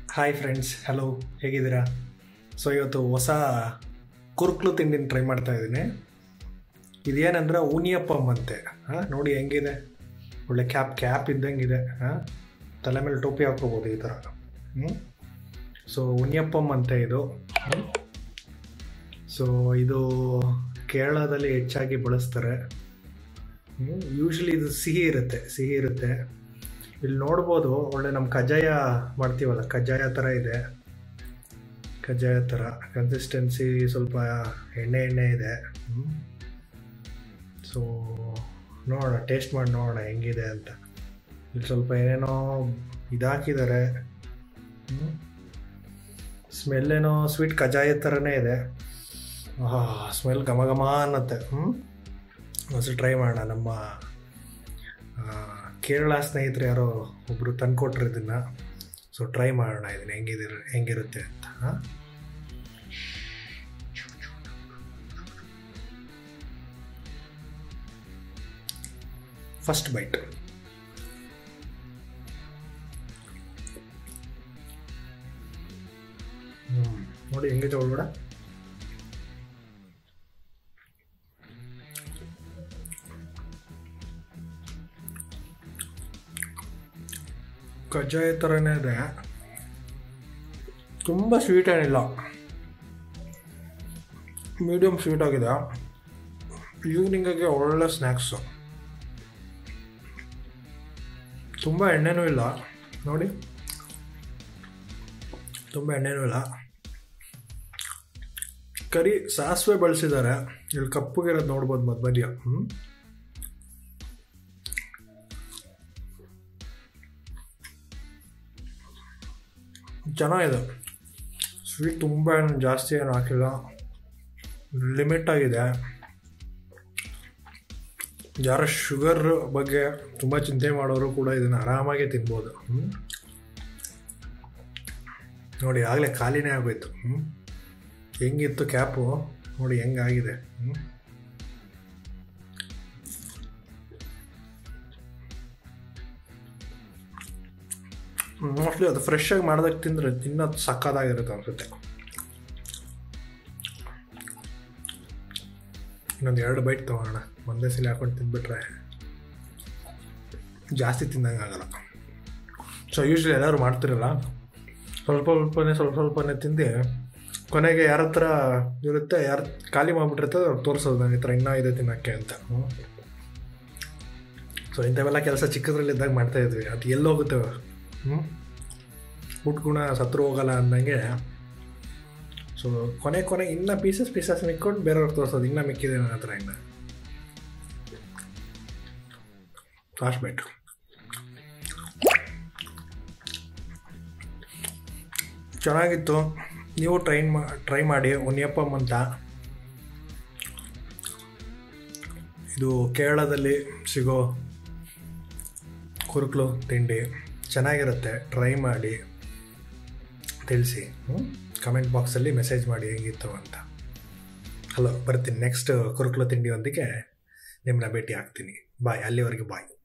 hi friends hello ಹೇಗಿದ್ದೀರಾ so ಇವತ್ತು ಹೊಸ ಕುರುಕ್ಲು ತಿಂಡಿನ ಟ್ರೈ ಮಾಡ್ತಾ ಇದ್ದೀನಿ ಇದೇನಂದ್ರೆ ಉನಿಯಪ್ಪಮ್ ಅಂತೆ ಹಾಂ ನೋಡಿ ಹೆಂಗಿದೆ ಒಳ್ಳೆ ಕ್ಯಾಪ್ ಕ್ಯಾಪ್ ಇದ್ದಂಗಿದೆ ಹಾಂ ತಲೆ ಮೇಲೆ ಟೋಪಿ ಹಾಕ್ಕೋಬೋದು ಈ ಥರ ಹ್ಞೂ ಸೊ ಉನಿಯಪ್ಪಮ್ ಅಂತೆ ಇದು ಸೊ ಇದು ಕೇರಳದಲ್ಲಿ ಹೆಚ್ಚಾಗಿ ಬಳಸ್ತಾರೆ ಯೂಶ್ವಲಿ ಇದು ಸಿಹಿ ಇರುತ್ತೆ ಸಿಹಿ ಇರುತ್ತೆ ಇಲ್ಲಿ ನೋಡ್ಬೋದು ಒಳ್ಳೆ ನಮ್ಮ ಕಜ್ಜಾಯ ಮಾಡ್ತೀವಲ್ಲ ಕಜ್ಜಾಯ ಥರ ಇದೆ ಕಜ್ಜಾಯ ಥರ ಕನ್ಸಿಸ್ಟೆನ್ಸಿ ಸ್ವಲ್ಪ ಎಣ್ಣೆ ಎಣ್ಣೆ ಇದೆ ಸೊ ನೋಡೋಣ ಟೇಸ್ಟ್ ಮಾಡಿ ನೋಡೋಣ ಹೆಂಗಿದೆ ಅಂತ ಇಲ್ಲಿ ಸ್ವಲ್ಪ ಏನೇನೋ ಇದಾಕಿದ್ದಾರೆ ಸ್ಮೆಲ್ ಏನೋ ಸ್ವೀಟ್ ಕಜ್ಜಾಯ ಥರನೇ ಇದೆ ಸ್ಮೆಲ್ ಘಮ ಘಮ ಅನ್ನತ್ತೆ ಹ್ಞೂ ಒಂದ್ಸಲ ಟ್ರೈ ಮಾಡೋಣ ನಮ್ಮ ಕೇರಳ ಸ್ನೇಹಿತರು ಯಾರೋ ಒಬ್ಬರು ತಂದ್ಕೊಟ್ರು ಇದನ್ನು ಸೊ ಟ್ರೈ ಮಾಡೋಣ ಇದನ್ನು ಹೆಂಗಿದೆ ಹೆಂಗಿರುತ್ತೆ ಅಂತ ಹಾಂ ಫಸ್ಟ್ ಬೈಟ್ ಹ್ಞೂ ನೋಡಿ ಹೆಂಗಿದೆ ಒಳಗಡೆ ಕಜ್ಜಾಯ ಥರನೇ ಇದೆ ತುಂಬ ಸ್ವೀಟ್ ಏನಿಲ್ಲ ಮೀಡಿಯಮ್ ಸ್ವೀಟ್ ಆಗಿದೆ ಈವ್ನಿಂಗಿಗೆ ಒಳ್ಳೆ ಸ್ನ್ಯಾಕ್ಸು ತುಂಬ ಎಣ್ಣೆನೂ ಇಲ್ಲ ನೋಡಿ ತುಂಬ ಎಣ್ಣೆನೂ ಇಲ್ಲ ಕರಿ ಸಾಸಿವೆ ಬಳಸಿದ್ದಾರೆ ಇಲ್ಲಿ ಕಪ್ಪಗಿರೋದು ನೋಡ್ಬೋದು ಮಧ್ಯ ಮಧ್ಯ ಹ್ಞೂ ಚೆನ್ನಾಗಿದೆ ಸ್ವೀಟ್ ತುಂಬ ಏನು ಜಾಸ್ತಿ ಏನು ಹಾಕಿಲ್ಲ ಲಿಮಿಟ್ ಆಗಿದೆ ಯಾರ ಶುಗರ್ ಬಗ್ಗೆ ತುಂಬ ಚಿಂತೆ ಮಾಡೋರು ಕೂಡ ಇದನ್ನು ಆರಾಮಾಗಿ ತಿನ್ಬೋದು ಹ್ಞೂ ನೋಡಿ ಆಗಲೇ ಖಾಲಿನೇ ಆಗೋಯ್ತು ಹ್ಞೂ ಹೆಂಗಿತ್ತು ಕ್ಯಾಪು ನೋಡಿ ಹೆಂಗಾಗಿದೆ ಹ್ಞೂ ಮೋಸ್ಟ್ಲಿ ಅದು ಫ್ರೆಶ್ ಆಗಿ ಮಾಡ್ದಾಗ ತಿಂದರೆ ಇನ್ನೂ ಸಕ್ಕದಾಗಿರುತ್ತೆ ಅನ್ಸುತ್ತೆ ಇನ್ನೊಂದು ಎರಡು ಬೈಟ್ ತೊಗೊಳ್ಳೋಣ ಒಂದೇ ಸಲ ಹಾಕೊಂಡು ತಿಂದ್ಬಿಟ್ರೆ ಜಾಸ್ತಿ ತಿಂದಂಗೆ ಆಗಲ್ಲ ಸೊ ಯೂಶ್ವಲಿ ಎಲ್ಲರೂ ಮಾಡ್ತಿರಲ್ಲ ಸ್ವಲ್ಪ ಸ್ವಲ್ಪನೇ ಸ್ವಲ್ಪ ಸ್ವಲ್ಪನೇ ತಿಂದು ಕೊನೆಗೆ ಯಾರ ಹತ್ರ ಇರುತ್ತೆ ಯಾರು ಖಾಲಿ ಮಾಡಿಬಿಟ್ಟಿರ್ತದೆ ಅವ್ರು ತೋರಿಸೋದು ನನಗೆ ಈ ಥರ ಇನ್ನೂ ಇದೆ ತಿನ್ನೋಕ್ಕೆ ಅಂತ ಸೊ ಇಂಥವೆಲ್ಲ ಕೆಲಸ ಚಿಕ್ಕದ್ರಲ್ಲಿದ್ದಾಗ ಮಾಡ್ತಾಯಿದ್ವಿ ಅದು ಎಲ್ಲಿ ಹೋಗುತ್ತೆ ಹ್ಞೂ ಗುಣ ಸತ್ರು ಹೋಗಲ್ಲ ಅಂದಂಗೆ ಸೊ ಕೊನೆ ಕೊನೆ ಇನ್ನೂ ಪೀಸಸ್ ಪೀಸಸ್ ಮಿಕ್ಕೊಂಡು ಬೇರೆಯವ್ರಿಗೆ ತೋರಿಸೋದು ಇನ್ನೂ ಮಿಕ್ಕಿದೆ ನನ್ನ ಹತ್ರ ಇನ್ನು ಲಾಸ್ಟ್ ಬೈಟ್ ಚೆನ್ನಾಗಿತ್ತು ನೀವು ಟ್ರೈನ್ ಮಾ ಟ್ರೈ ಮಾಡಿ ಉನಿಯಪ್ಪಮ್ ಅಂತ ಇದು ಕೇರಳದಲ್ಲಿ ಸಿಗೋ ಕುರುಕ್ಲು ತಿಂಡಿ ಚೆನ್ನಾಗಿರುತ್ತೆ ಟ್ರೈ ಮಾಡಿ ತಿಳಿಸಿ ಕಮೆಂಟ್ ಬಾಕ್ಸಲ್ಲಿ ಮೆಸೇಜ್ ಮಾಡಿ ಹೆಂಗಿತ್ತು ಅಂತ ಹಲೋ ಬರ್ತೀನಿ ನೆಕ್ಸ್ಟ್ ಕುರುಕ್ಲು ತಿಂಡಿಯೊಂದಿಗೆ ನಿಮ್ಮನ್ನ ಭೇಟಿ ಆಗ್ತೀನಿ ಬಾಯ್ ಅಲ್ಲಿವರೆಗೆ ಬಾಯ್